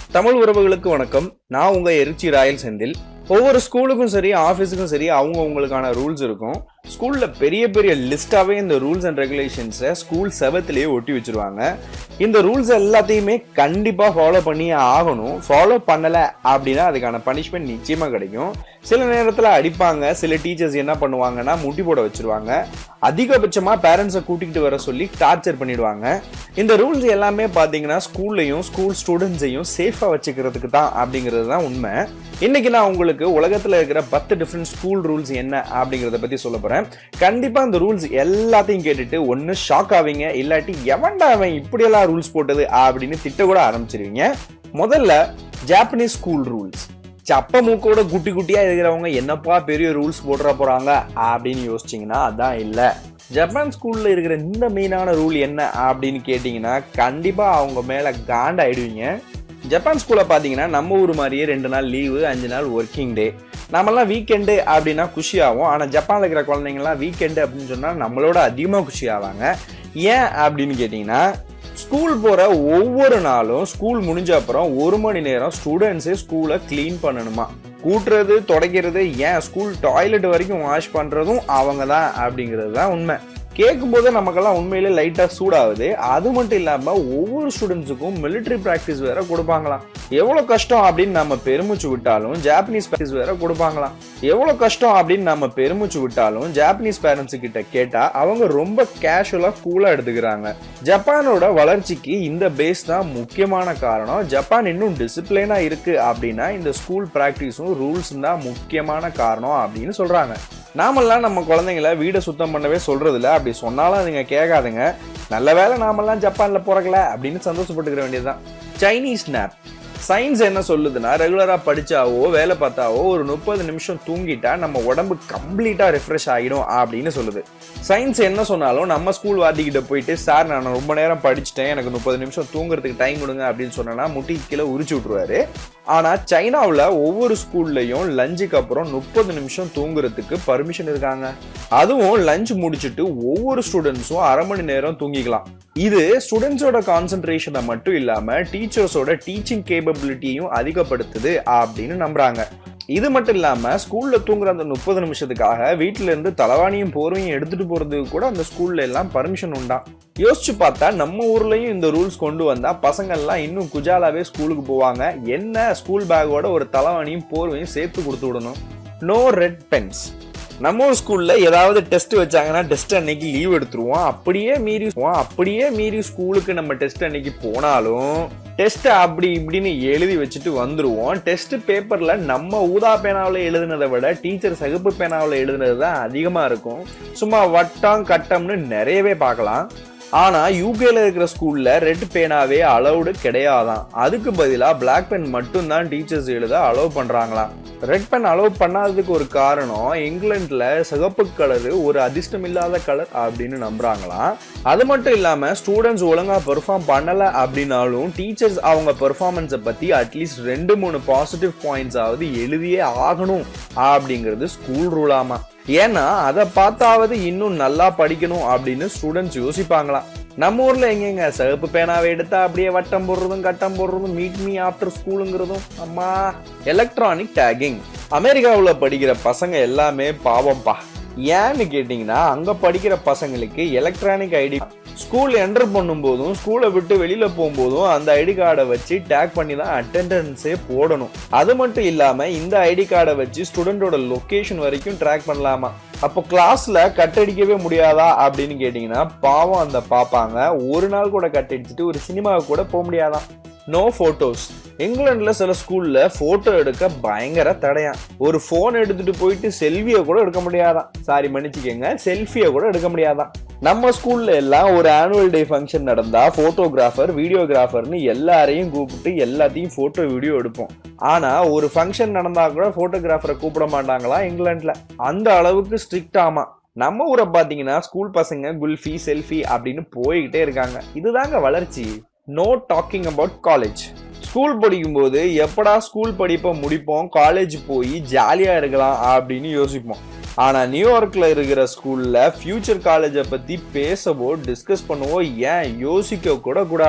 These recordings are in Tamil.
தமிழ் உறவுகளுக்கு வணக்கம் நான் உங்க எரிச்சி ராயல் செந்தில் ஒவ்வொரு ஸ்கூலுக்கும் சரி ஆஃபீஸுக்கும் சரி அவங்க அவங்களுக்கான ரூல்ஸ் இருக்கும் ஸ்கூல்ல பெரிய பெரிய லிஸ்டாவே இந்த ரூல்ஸ் அண்ட் ரெகுலேஷன்ஸை ஸ்கூல் செவத்திலேயே ஒட்டி வச்சிருவாங்க இந்த ரூல்ஸ் எல்லாத்தையுமே கண்டிப்பா ஃபாலோ பண்ணியே ஆகணும் ஃபாலோ பண்ணல அப்படின்னா அதுக்கான பனிஷ்மெண்ட் நிச்சயமா கிடைக்கும் சில நேரத்துல அடிப்பாங்க சில டீச்சர்ஸ் என்ன பண்ணுவாங்கன்னா முட்டி போட வச்சிருவாங்க அதிகபட்சமா பேரண்ட்ஸை கூட்டிகிட்டு வர சொல்லி டார்ச்சர் பண்ணிடுவாங்க இந்த ரூல்ஸ் எல்லாமே பாத்தீங்கன்னா ஸ்கூல்லையும் ஸ்கூல் ஸ்டூடெண்ட்ஸையும் சேஃபா வச்சுக்கிறதுக்கு தான் அப்படிங்கிறது தான் உண்மை இன்னைக்கு நான் உங்களுக்கு உலகத்துல இருக்கிற பத்து டிஃப்ரெண்ட் ஸ்கூல் ரூல்ஸ் என்ன அப்படிங்கறத பத்தி சொல்ல போறேன் கண்டிப்பா இந்த ரூல்ஸ் எல்லாத்தையும் கேட்டுட்டு ஒன்னு ஷாக் ஆவீங்க இல்லாட்டி எவன்டா அவன் இப்படியெல்லாம் ரூல்ஸ் போட்டது அப்படின்னு திட்ட கூட ஆரம்பிச்சிருவீங்க முதல்ல ஜாப்பனீஸ் ஸ்கூல் ரூல்ஸ் சப்ப மூக்கோட குட்டி குட்டியா இருக்கிறவங்க என்னப்பா பெரிய ரூல்ஸ் போட்டுற போறாங்க அப்படின்னு யோசிச்சீங்கன்னா அதான் இல்ல ஜப்பான் ஸ்கூல்ல இருக்கிற இந்த மெயினான ரூல் என்ன அப்படின்னு கேட்டீங்கன்னா கண்டிப்பா அவங்க மேல காண்டாயிடுவீங்க ஜப்பான் ஸ்கூல்ல பாத்தீங்கன்னா நம்ம ஊர் மாதிரியே ரெண்டு நாள் லீவு அஞ்சு நாள் ஒர்க்கிங் டே நம்மலாம் வீக்கெண்டு அப்படின்னா குஷி ஆகும் ஆனா ஜப்பான்ல இருக்கிற குழந்தைங்கலாம் வீக்கெண்டு அப்படின்னு சொன்னா நம்மளோட அதிகமா குஷி ஆவாங்க ஏன் அப்படின்னு கேட்டீங்கன்னா ஸ்கூல் போற ஒவ்வொரு நாளும் ஸ்கூல் முடிஞ்ச அப்புறம் ஒரு மணி நேரம் ஸ்டூடெண்ட்ஸே ஸ்கூலை க்ளீன் பண்ணணுமா கூட்டுறது துடைக்கிறது ஏன் ஸ்கூல் டாய்லெட் வரைக்கும் வாஷ் பண்றதும் அவங்க தான் அப்படிங்கிறது தான் உண்மை கேட்கும்போது நமக்கெல்லாம் உண்மையிலே லைட்டா சூடாகுது அது மட்டும் இல்லாம ஒவ்வொரு ஸ்டூடெண்ட்ஸுக்கும் மிலிட்டரி பிராக்டிஸ் வேற கொடுப்பாங்களாம் எவ்வளவு கஷ்டம் அப்படின்னு நம்ம பெருமூச்சு விட்டாலும் ஜாப்பனீஸ் பிராக்டிஸ் வேற கொடுப்பாங்களாம் எவ்வளவு கஷ்டம் அப்படின்னு நம்ம பெருமூச்சு விட்டாலும் ஜாப்பனீஸ் பேரண்ட்ஸ் கிட்ட கேட்டா அவங்க ரொம்ப கேஷுவலா கூலா எடுத்துக்கிறாங்க ஜப்பானோட வளர்ச்சிக்கு இந்த பேஸ் தான் முக்கியமான காரணம் ஜப்பான் இன்னும் டிசிப்ளினா இருக்கு அப்படின்னா இந்த ஸ்கூல் பிராக்டிஸும் ரூல்ஸும் தான் முக்கியமான காரணம் அப்படின்னு சொல்றாங்க நாமெல்லாம் நம்ம குழந்தைங்கள வீடை சுத்தம் பண்ணவே சொல்றது இல்ல அப்படி சொன்னாலும் அதுங்க கேட்காதுங்க நல்ல வேளை நாமெல்லாம் ஜப்பான்ல பிறக்கல அப்படின்னு சந்தோஷப்பட்டுக்கிற வேண்டியதுதான் சைனீஸ் நேப் சயின்ஸ் என்ன சொல்லுதுன்னா ரெகுலரா படிச்சாவோ வேலை பார்த்தாவோ ஒரு முப்பது நிமிஷம் தூங்கிட்டா நம்ம உடம்பு கம்ப்ளீட்டா ரிஃப்ரெஷ் ஆகிடும் அப்படின்னு சொல்லுது சயின்ஸ் என்ன சொன்னாலும் நம்ம ஸ்கூல் வாத்திக்கிட்ட போயிட்டு சார் நான் ரொம்ப நேரம் படிச்சுட்டேன் எனக்கு முப்பது நிமிஷம் தூங்குறதுக்கு டைம் கொடுங்க அப்படின்னு சொன்னா முட்டி கீழே உரிச்சு விட்டுருவாரு ஆனா சைனாவில் ஒவ்வொரு ஸ்கூல்லையும் லஞ்சுக்கு அப்புறம் முப்பது நிமிஷம் தூங்குறதுக்கு பர்மிஷன் இருக்காங்க அதுவும் லஞ்ச் முடிச்சுட்டு ஒவ்வொரு ஸ்டூடெண்ட்ஸும் அரை மணி நேரம் தூங்கிக்கலாம் இது ஸ்டூடெண்ட்ஸோட கான்சென்ட்ரேஷனை மட்டும் இல்லாம டீச்சர்ஸோட டீச்சிங் கேப்பபிலிட்டியும் அதிகப்படுத்துது அப்படின்னு நம்புறாங்க இது மட்டும் இல்லாம ஸ்கூல்ல தூங்குற அந்த முப்பது நிமிஷத்துக்காக வீட்டுல இருந்து தலவாணியும் போர்வையும் எடுத்துட்டு போறதுக்கு கூட அந்த ஸ்கூல்ல எல்லாம் பர்மிஷன் உண்டா யோசிச்சு பார்த்தா நம்ம ஊர்லயும் இந்த ரூல்ஸ் கொண்டு வந்தா பசங்க எல்லாம் இன்னும் குஜாலாவே ஸ்கூலுக்கு போவாங்க என்ன ஸ்கூல் பேக்கோட ஒரு தலவாணியும் போர்வையும் சேர்த்து கொடுத்து விடணும் நோ ரெட் பென்ஸ் நம்ம ஊர் ஸ்கூல்ல ஏதாவது டெஸ்ட் வச்சாங்கன்னா டெஸ்ட் அன்னைக்கு லீவ் எடுத்துருவோம் அப்படியே மீறி அப்படியே மீறி ஸ்கூலுக்கு நம்ம டெஸ்ட் அன்னைக்கு போனாலும் டெஸ்ட் அப்படி இப்படின்னு எழுதி வச்சுட்டு வந்துருவோம் டெஸ்ட் பேப்பர்ல நம்ம ஊதா பேனாவில் எழுதுனதை விட டீச்சர் சகுப்பு பேனாவில் எழுதுனது தான் அதிகமா இருக்கும் சும்மா வட்டம் கட்டம்னு நிறையவே பார்க்கலாம் ஆனா யூகேல இருக்கிற ஸ்கூல்ல ரெட் பேனாவே அலௌடு கிடையாதான் அதுக்கு பதிலா பிளாக் பென் மட்டும் தான் டீச்சர்ஸ் எழுத அலோவ் பண்றாங்களாம் ரெட் பென் அலோவ் பண்ணாததுக்கு ஒரு காரணம் இங்கிலாந்துல சிகப்பு கலர் ஒரு அதிர்ஷ்டம் இல்லாத கலர் அப்படின்னு நம்புறாங்களாம் அது மட்டும் இல்லாம ஸ்டூடெண்ட்ஸ் ஒழுங்கா பெர்ஃபார்ம் பண்ணல அப்படின்னாலும் டீச்சர்ஸ் அவங்க பெர்ஃபார்மன்ஸை பத்தி அட்லீஸ்ட் ரெண்டு மூணு பாசிட்டிவ் பாயிண்ட்ஸ் ஆவது எழுதியே ஆகணும் அப்படிங்கிறது ஸ்கூல் ரூலாமா ஏன்னா அதை பார்த்தாவது இன்னும் நல்லா படிக்கணும் அப்படின்னு ஸ்டூடெண்ட்ஸ் யோசிப்பாங்களாம் நம்ம ஊர்ல எங்கெங்க சிவப்பு பேனாவை எடுத்தா அப்படியே வட்டம் போடுறதும் கட்டம் போடுறதும் மீட் மீ ஆஃப்டர் ஸ்கூலுங்கிறதும் அம்மா எலக்ட்ரானிக் டேகிங் அமெரிக்காவில் படிக்கிற பசங்க எல்லாமே பாவம்பா ஏன்னு கேட்டிங்கன்னா அங்க படிக்கிற பசங்களுக்கு எலக்ட்ரானிக் ஐடி ஸ்கூல் என்டர் பண்ணும்போதும் ஸ்கூலை விட்டு வெளியில போகும்போதும் அந்த ஐடி கார்டை வச்சு டேக் பண்ணி தான் அட்டெண்டன்ஸே போடணும் அது மட்டும் இல்லாம இந்த ஐடி கார்டை வச்சு ஸ்டூடெண்டோட லொகேஷன் வரைக்கும் ட்ராக் பண்ணலாமா அப்போ கிளாஸ்ல கட்டடிக்கவே முடியாதா அப்படின்னு கேட்டீங்கன்னா பாவம் அந்த பாப்பாங்க ஒரு நாள் கூட கட்டடிச்சுட்டு ஒரு சினிமாவுக்கு கூட போக முடியாதான் நோ போட்டோஸ் இங்கிலாந்துல சில ஸ்கூல்ல போட்டோ எடுக்க பயங்கர தடையாம் ஒரு போன் எடுத்துட்டு போயிட்டு செல்ஃபியை கூட எடுக்க முடியாதான் சாரி மன்னிச்சுக்கோங்க செல்ஃபியை கூட எடுக்க முடியாதான் நம்ம ஸ்கூல்ல எல்லாம் ஒரு ஆனுவல் டே ஃபங்க்ஷன் நடந்தா போட்டோகிராஃபர் வீடியோகிராஃபர்னு எல்லாரையும் கூப்பிட்டு எல்லாத்தையும் போட்டோ வீடியோ எடுப்போம் ஆனா ஒரு ஃபங்க்ஷன் நடந்தா கூட போட்டோகிராஃபரை கூப்பிட மாட்டாங்களா இங்கிலாந்துல அந்த அளவுக்கு ஸ்ட்ரிக்ட் ஆமா நம்ம ஊரை பாத்தீங்கன்னா ஸ்கூல் பசங்க குல்ஃபி செல்ஃபி அப்படின்னு போய்கிட்டே இருக்காங்க இதுதாங்க வளர்ச்சி no talking about college school படிக்கும்போது எப்படா ஸ்கூல் படிப்பை முடிப்போம் காலேஜ் போய் ஜாலியா இருக்கலாம் அப்படின்னு யோசிப்போம் ஆனா நியூயார்க்ல இருக்கிற ஸ்கூல்ல ஃபியூச்சர் காலேஜை பத்தி பேசவோ டிஸ்கஸ் பண்ணவோ ஏன் யோசிக்க கூட கூடாதான்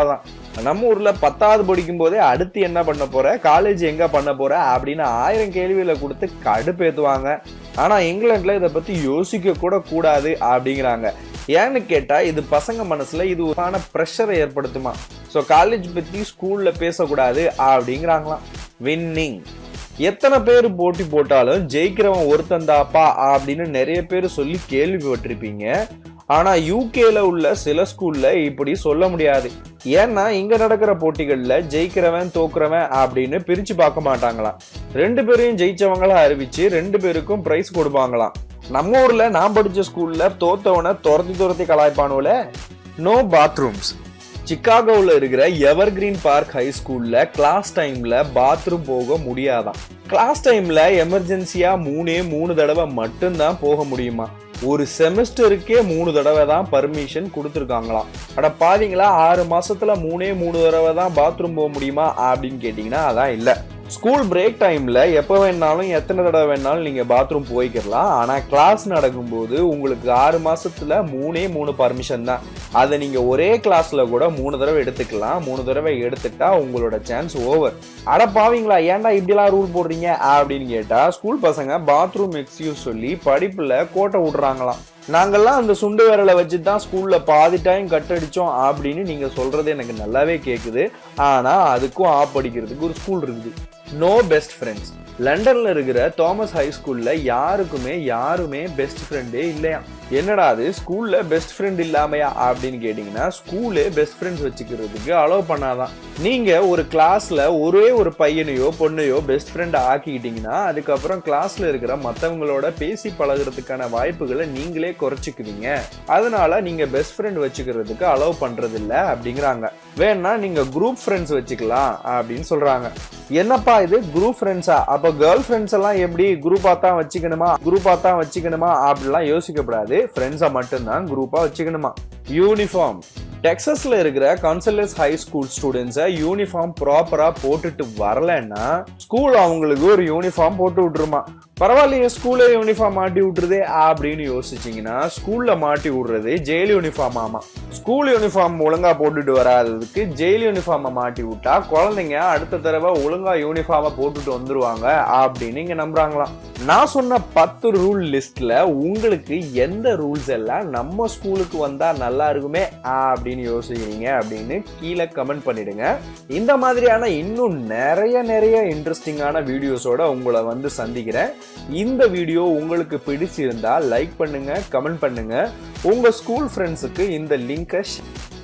நம்ம ஊர்ல பத்தாவது படிக்கும் போதே அடுத்து என்ன பண்ண போற காலேஜ் எங்க பண்ண போற அப்படின்னு ஆயிரம் கேள்விகளை கொடுத்து கடுப்பேத்துவாங்க ஆனா இங்கிலாந்துல இதை பத்தி யோசிக்க கூட கூடாது அப்படிங்கிறாங்க ஏன்னு கேட்டா இது பசங்க மனசுல இது ஒரு ப்ரெஷரை ஏற்படுத்துமா ஸோ காலேஜ் பத்தி ஸ்கூல்ல பேசக்கூடாது அப்படிங்கிறாங்களாம் வின்னிங் எத்தனை பேர் போட்டி போட்டாலும் ஜெயிக்கிறவன் ஒருத்தன் தாப்பா அப்படின்னு நிறைய பேர் சொல்லி கேள்விப்பட்டிருப்பீங்க ஆனா யூகேல உள்ள சில ஸ்கூல்ல இப்படி சொல்ல முடியாது ஏன்னா இங்க நடக்கிற போட்டிகள்ல ஜெயிக்கிறவன் தோக்குறவன் அப்படின்னு பிரிச்சு பார்க்க மாட்டாங்களாம் ரெண்டு பேரையும் ஜெயிச்சவங்களா அறிவிச்சு ரெண்டு பேருக்கும் பிரைஸ் கொடுப்பாங்களாம் நம்ம ஊர்ல நான் படிச்ச ஸ்கூல்ல தோத்தவனை துரத்தி துரத்தி கலாய்ப்பானுல நோ பாத்ரூம்ஸ் சிக்காகோவில் இருக்கிற எவர்கிரீன் பார்க் ஹை ஸ்கூல்ல கிளாஸ் டைம்ல பாத்ரூம் போக முடியாதாம் கிளாஸ் டைம்ல எமர்ஜென்சியா மூணே மூணு தடவை மட்டும்தான் போக முடியுமா ஒரு செமஸ்டருக்கே மூணு தடவை தான் பர்மிஷன் கொடுத்துருக்காங்களாம் அட பாத்தீங்களா ஆறு மாசத்துல மூணே மூணு தடவை தான் பாத்ரூம் போக முடியுமா அப்படின்னு கேட்டீங்கன்னா அதான் இல்லை ஸ்கூல் பிரேக் டைம்ல எப்போ வேணாலும் எத்தனை தடவை வேணாலும் நீங்க பாத்ரூம் போய்க்கிடலாம் ஆனா கிளாஸ் நடக்கும்போது உங்களுக்கு ஆறு மாசத்துல மூணே மூணு பர்மிஷன் தான் அதை நீங்க ஒரே கிளாஸ்ல கூட மூணு தடவை எடுத்துக்கலாம் மூணு தடவை எடுத்துட்டா உங்களோட சான்ஸ் ஓவர் அட பாவீங்களா ஏன்டா இப்படிலாம் ரூல் போடுறீங்க அப்படின்னு கேட்டா ஸ்கூல் பசங்க பாத்ரூம் எக்ஸ்கியூஸ் சொல்லி படிப்புல கோட்டை விடுறாங்களாம் நாங்கெல்லாம் அந்த சுண்டு விரலை வச்சு தான் ஸ்கூல்ல பாதி டைம் கட்டடிச்சோம் அப்படின்னு நீங்க சொல்றது எனக்கு நல்லாவே கேக்குது ஆனா அதுக்கும் ஆப் அடிக்கிறதுக்கு ஒரு ஸ்கூல் இருக்குது நோ பெஸ்ட் ஃப்ரெண்ட்ஸ் லண்டன்ல இருக்கிற தாமஸ் ஹை ஸ்கூல்ல யாருக்குமே யாருமே பெஸ்ட் ஃப்ரெண்டே இல்லையா என்னடா அது ஸ்கூல்ல பெஸ்ட் ஃப்ரெண்ட் இல்லாமையா அப்படின்னு கேட்டீங்கன்னா ஸ்கூலே பெஸ்ட் ஃப்ரெண்ட்ஸ் வச்சுக்கிறதுக்கு அலோவ் பண்ணாதான் நீங்க ஒரு கிளாஸ்ல ஒரே ஒரு பையனையோ பொண்ணையோ பெஸ்ட் ஃப்ரெண்ட் ஆக்கிக்கிட்டீங்கன்னா அதுக்கப்புறம் கிளாஸ்ல இருக்கிற மத்தவங்களோட பேசி பழகுறதுக்கான வாய்ப்புகளை நீங்களே குறைச்சிக்குவீங்க அதனால நீங்க பெஸ்ட் ஃப்ரெண்ட் வச்சுக்கிறதுக்கு அலோவ் பண்றது இல்ல அப்படிங்கிறாங்க வேணா நீங்க குரூப் ஃப்ரெண்ட்ஸ் வச்சுக்கலாம் அப்படின்னு சொல்றாங்க என்னப்பா இது குரூப் ஃப்ரெண்ட்ஸா அப்ப கேர்ள் ஃப்ரெண்ட்ஸ் எல்லாம் எப்படி குரூப்பா தான் வச்சுக்கணுமா குரூப்பா தான் வச்சுக்கணுமா அப்படிலாம் யோசிக்கப்படாது ஃப்ரெண்ட்ஸை மட்டும்தான் குரூப்பா வச்சுக்கணுமா யூனிஃபார்ம் டெக்ஸஸ்ல இருக்கிற கன்சலஸ் ஹை ஸ்கூல் ஸ்டூடெண்ட்ஸை யூனிஃபார்ம் ப்ராப்பரா போட்டுட்டு வரலன்னா ஸ்கூல் அவங்களுக்கு ஒரு யூனிஃபார்ம் போட்டு விட்டுருமா பரவாயில்லையே ஸ்கூல்ல யூனிஃபார்ம் மாட்டி விட்டுருதே அப்படின்னு யோசிச்சீங்கன்னா ஸ்கூல்ல மாட்டி விடுறது ஜெயில் யூனிஃபார்ம் ஆமா ஸ்கூல் யூனிஃபார்ம் ஒழுங்கா போட்டுட்டு வராததுக்கு ஜெயில் யூனிஃபார்மை மாட்டி விட்டா குழந்தைங்க அடுத்த தடவை ஒழுங்கா யூனிஃபார்மை போட்டுட்டு வந்துருவாங்க அப்படின்னு இங்க நம்புறாங்களாம் நான் சொன்ன பத்து ரூல் லிஸ்ட்ல உங்களுக்கு எந்த ரூல்ஸ் எல்லாம் நம்ம ஸ்கூலுக்கு வந்தா நல்லா இருக்குமே அப்படின்னு யோசிக்கிறீங்க அப்படின்னு கீழே கமெண்ட் பண்ணிடுங்க இந்த மாதிரியான இன்னும் நிறைய நிறைய இன்ட்ரெஸ்டிங்கான வீடியோஸோட உங்களை வந்து சந்திக்கிறேன் இந்த வீடியோ உங்களுக்கு பிடிச்சிருந்தா லைக் பண்ணுங்க கமெண்ட் பண்ணுங்க உங்க ஸ்கூல் ஃப்ரெண்ட்ஸுக்கு இந்த லிங்கை